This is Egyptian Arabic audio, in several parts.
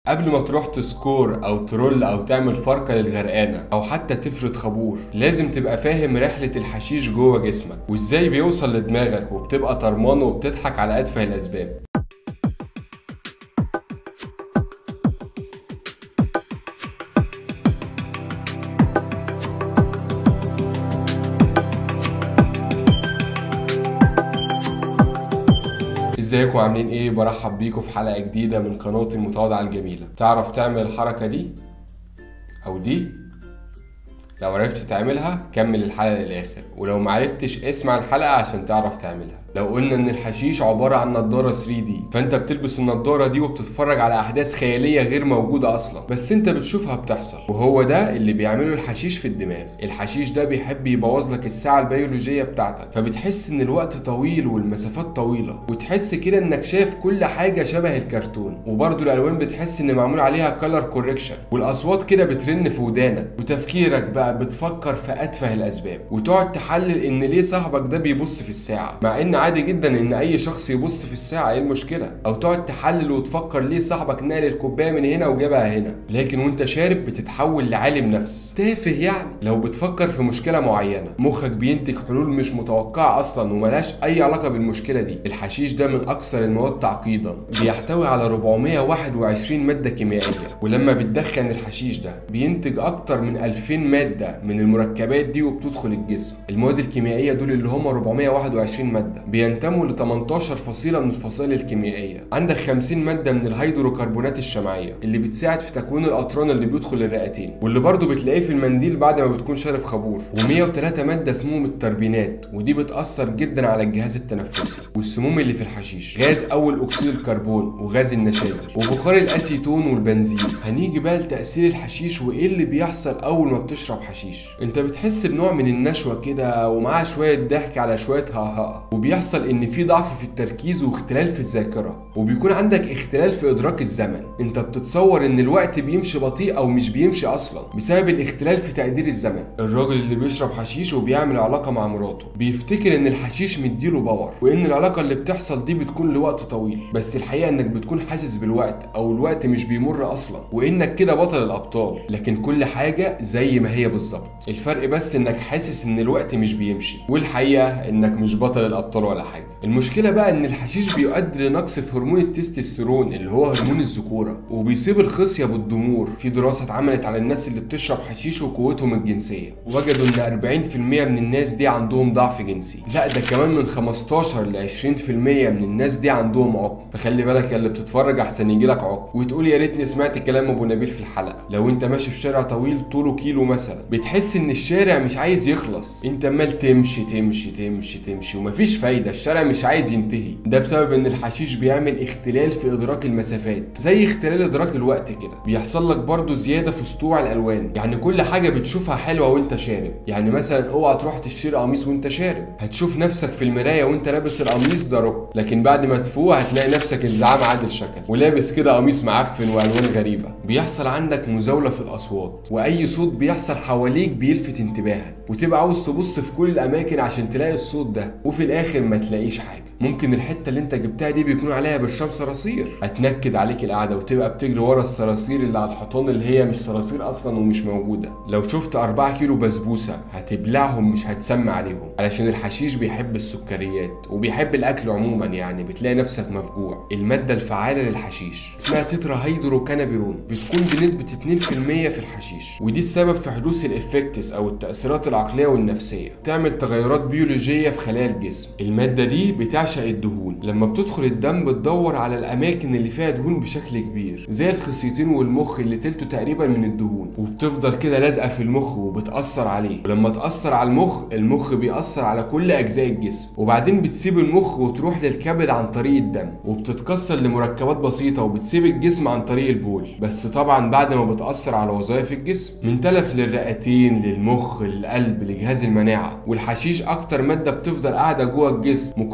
قبل ما تروح تسكور او ترول او تعمل فرقة للغرقانة او حتى تفرد خابور لازم تبقى فاهم رحلة الحشيش جوه جسمك وازاي بيوصل لدماغك وبتبقى طرمان وبتضحك على اتفه الاسباب ازيكم عاملين ايه برحب بيكم في حلقه جديده من قناه المتواضعه الجميله تعرف تعمل الحركه دي او دي لو عرفت تعملها كمل الحلقه للاخر ولو معرفتش اسمع الحلقه عشان تعرف تعملها لو قلنا ان الحشيش عباره عن نضاره 3 دي فانت بتلبس النضاره دي وبتتفرج على احداث خياليه غير موجوده اصلا بس انت بتشوفها بتحصل وهو ده اللي بيعمله الحشيش في الدماغ الحشيش ده بيحب يبوظ لك الساعه البيولوجيه بتاعتك فبتحس ان الوقت طويل والمسافات طويله وتحس كده انك شايف كل حاجه شبه الكرتون وبرده الالوان بتحس ان معمول عليها كلر كوركشن والاصوات كده بترن في ودانك وتفكيرك بقى بتفكر في اتفه الاسباب وتقعد تحلل ان ليه صاحبك ده بيبص في الساعه مع ان عادي جدا ان اي شخص يبص في الساعه ايه المشكله او تقعد تحلل وتفكر ليه صاحبك نقل الكوبايه من هنا وجابها هنا لكن وانت شارب بتتحول لعالم نفس تافه يعني لو بتفكر في مشكله معينه مخك بينتج حلول مش متوقعه اصلا وملهاش اي علاقه بالمشكله دي الحشيش ده من اكثر المواد تعقيدا بيحتوي على 421 ماده كيميائيه ولما بتدخن الحشيش ده بينتج اكتر من 2000 ماده من المركبات دي وبتدخل الجسم المواد الكيميائيه دول اللي هم 421 ماده بينتموا ل 18 فصيله من الفصائل الكيميائيه عندك 50 ماده من الهيدروكربونات الشمعيه اللي بتساعد في تكوين الاطران اللي بيدخل الرئتين واللي برضه بتلاقيه في المنديل بعد ما بتكون شارب خابور و103 ماده سموم التربينات ودي بتاثر جدا على الجهاز التنفسي والسموم اللي في الحشيش غاز اول اكسيد الكربون وغاز النشادر وبخار الاسيتون والبنزين هنيجي بقى لتاثير الحشيش وايه اللي بيحصل اول ما بتشرب حشيش انت بتحس بنوع من النشوه كده ومعاه شويه ضحك على شويه هاها وبيحصل ان في ضعف في التركيز واختلال في الذاكره وبيكون عندك اختلال في ادراك الزمن انت بتتصور ان الوقت بيمشي بطيء او مش بيمشي اصلا بسبب الاختلال في تقدير الزمن الراجل اللي بيشرب حشيش وبيعمل علاقه مع مراته بيفتكر ان الحشيش مديله باور وان العلاقه اللي بتحصل دي بتكون لوقت طويل بس الحقيقه انك بتكون حاسس بالوقت او الوقت مش بيمر اصلا وانك كده بطل الابطال لكن كل حاجه زي ما هي بالظبط الفرق بس انك حاسس ان الوقت مش بيمشي والحقيقه انك مش بطل الابطال ولا حاجه المشكله بقى ان الحشيش بيؤدي لنقص في هرمون التستوستيرون اللي هو هرمون الذكوره وبيصيب الخصيه بالضمور في دراسه اتعملت على الناس اللي بتشرب حشيش وقوتهم الجنسيه وجدوا ان 40% من الناس دي عندهم ضعف جنسي لا ده كمان من 15 ل 20% من الناس دي عندهم عقم فخلي بالك يا اللي بتتفرج احسن يجي لك عقم وتقول يا ريتني سمعت كلام ابو نبيل في الحلقه لو انت ماشي في شارع طويل طوله كيلو مثلا بتحس ان الشارع مش عايز يخلص انت عمال تمشي تمشي تمشي تمشي ومفيش فايده الشارع مش عايز ينتهي ده بسبب ان الحشيش بيعمل اختلال في ادراك المسافات زي اختلال ادراك الوقت كده بيحصل لك برضو زياده في سطوع الالوان يعني كل حاجه بتشوفها حلوه وانت شارب يعني مثلا اوعى تروح تشتري قميص وانت شارب هتشوف نفسك في المرايه وانت لابس القميص زاروك لكن بعد ما تفوق هتلاقي نفسك الزعام عادل شكل ولابس كده قميص معفن والوان غريبه بيحصل عندك مزاوله في الاصوات واي صوت بيحصل حواليك بيلفت انتباهك وتبقى عاوز تبص في كل الاماكن عشان تلاقي الصوت ده وفي الاخر ما تلاقيش حاجه ممكن الحته اللي انت جبتها دي بيكون عليها برشام صراصير هتنكد عليك القعده وتبقى بتجري ورا الصراصير اللي على الحيطان اللي هي مش صراصير اصلا ومش موجوده لو شفت 4 كيلو بسبوسه هتبلعهم مش هتسمى عليهم علشان الحشيش بيحب السكريات وبيحب الاكل عموما يعني بتلاقي نفسك مفجوع الماده الفعاله للحشيش اسمها تترا هيدرو كانابيرون بتكون بنسبه 2% في الحشيش ودي السبب في حدوث الافكتس او التاثيرات العقليه والنفسيه تعمل تغيرات بيولوجيه في خلايا الجسم الماده دي بتعشق الدهون لما بتدخل الدم بتدور على الاماكن اللي فيها دهون بشكل كبير زي الخصيتين والمخ اللي تلته تقريبا من الدهون وبتفضل كده لازقه في المخ وبتاثر عليه ولما تاثر على المخ المخ بيأثر على كل اجزاء الجسم وبعدين بتسيب المخ وتروح للكبد عن طريق الدم وبتتكسر لمركبات بسيطه وبتسيب الجسم عن طريق البول بس طبعا بعد ما بتاثر على وظائف الجسم من تلف للرئتين للمخ للقلب لجهاز المناعه والحشيش اكتر ماده بتفضل قاعده جوه الجسم مقارنه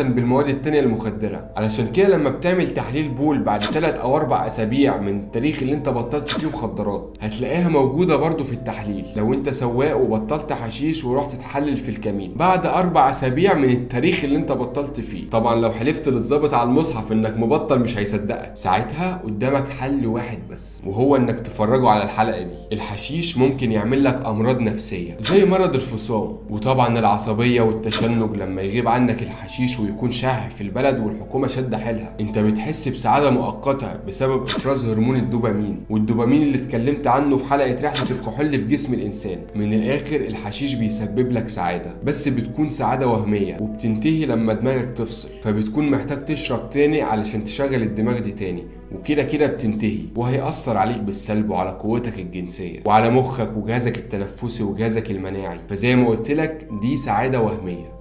بالمواد التانية المخدرة علشان كده لما بتعمل تحليل بول بعد 3 او 4 اسابيع من التاريخ اللي انت بطلت فيه مخدرات هتلاقيها موجودة برضو في التحليل لو انت سواق وبطلت حشيش ورحت تحلل في الكمين بعد اربع اسابيع من التاريخ اللي انت بطلت فيه طبعا لو حلفت للظابط على المصحف انك مبطل مش هيصدقك ساعتها قدامك حل واحد بس وهو انك تفرجه على الحلقة دي الحشيش ممكن يعمل لك امراض نفسية زي مرض الفصام وطبعا العصبية والتشنج لما يغيب عنك الحشيش ويكون شائع في البلد والحكومة شد حيلها انت بتحس بسعادة مؤقتة بسبب افراز هرمون الدوبامين والدوبامين اللي اتكلمت عنه في حلقة رحلة الكحول في جسم الانسان من الاخر الحشيش بيسبب لك سعادة بس بتكون سعادة وهمية وبتنتهي لما دماغك تفصل فبتكون محتاج تشرب تاني علشان تشغل الدماغ دي تاني وكده كده بتنتهي وهيأثر عليك بالسلب وعلى قوتك الجنسية وعلى مخك وجهازك التنفسي وجهازك المناعي فزي ما قلت لك دي سعادة وهمية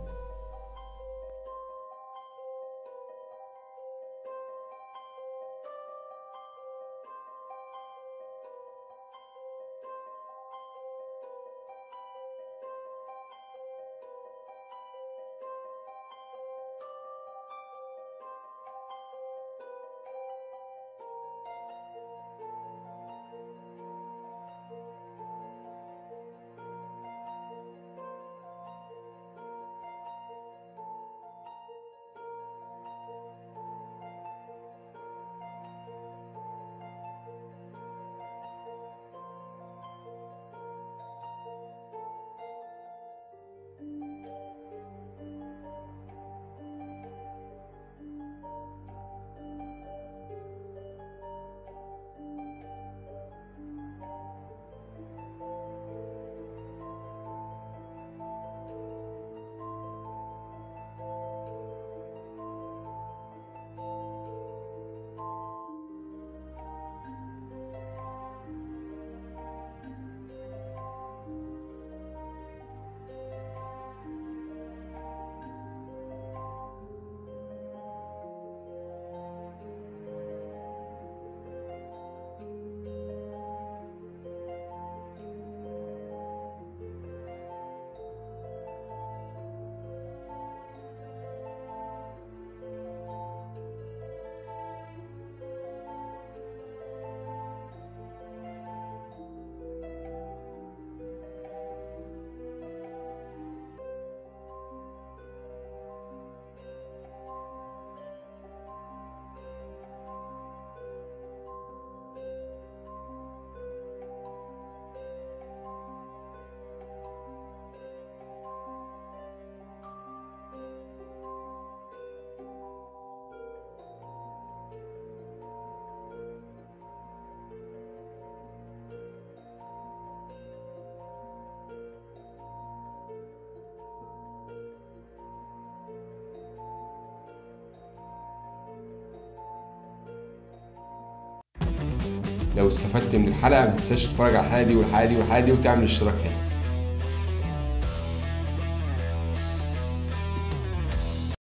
لو استفدت من الحلقه ما تنساش تتفرج على الحلقه دي والحلقه دي والحلقه دي وتعمل اشتراك هنا